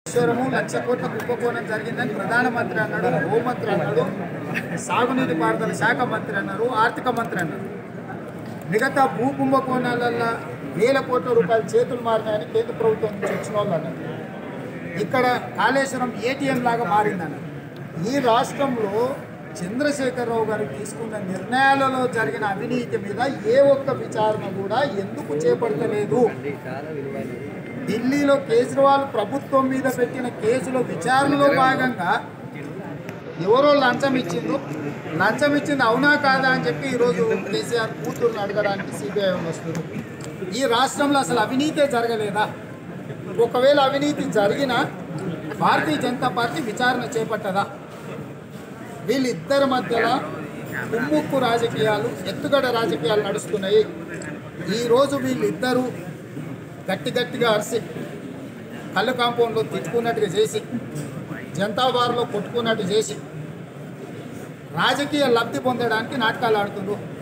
ఈశ్వరము లక్ష కోట్ల కుంభకోణం జరిగిందని ప్రధానమంత్రి అన్నాడు హోంమంత్రి అన్నాడు సాగునీటి పారుదల శాఖ మంత్రి అన్నారు ఆర్థిక మంత్రి అన్నారు మిగతా భూ కుంభకోణాలల్లో వేల కోట్ల రూపాయలు చేతులు మారినాయని కేంద్ర ప్రభుత్వం నుంచి వచ్చిన వాళ్ళు అన్నారు ఇక్కడ కాళేశ్వరం ఏటీఎం లాగా మారిందన్నారు ఈ రాష్ట్రంలో చంద్రశేఖరరావు గారు తీసుకున్న నిర్ణయాలలో జరిగిన అవినీతి మీద ఏ ఒక్క విచారణ కూడా ఎందుకు చేపడతలేదు ఢిల్లీలో కేజ్రీవాల్ ప్రభుత్వం మీద పెట్టిన కేసులో విచారణలో భాగంగా ఎవరో లంచం ఇచ్చిందో లంచం ఇచ్చింది అవునా కాదా అని చెప్పి ఈరోజు కేసీఆర్ కూతుర్ని అడగడానికి సిబిఐ వస్తుంది ఈ రాష్ట్రంలో అసలు అవినీతే జరగలేదా ఒకవేళ అవినీతి జరిగినా భారతీయ జనతా పార్టీ విచారణ చేపట్టదా వీళ్ళిద్దరి మధ్యలో కుమ్ముక్కు రాజకీయాలు ఎత్తుగడ రాజకీయాలు నడుస్తున్నాయి ఈరోజు వీళ్ళిద్దరూ గట్టి గట్టిగా అరిసి కళ్ళు కాంపౌండ్లో తిట్టుకున్నట్టుగా చేసి జనతా బార్లో కొట్టుకున్నట్టు చేసి రాజకీయ లబ్ధి పొందడానికి నాటకాలు ఆడుతున్నారు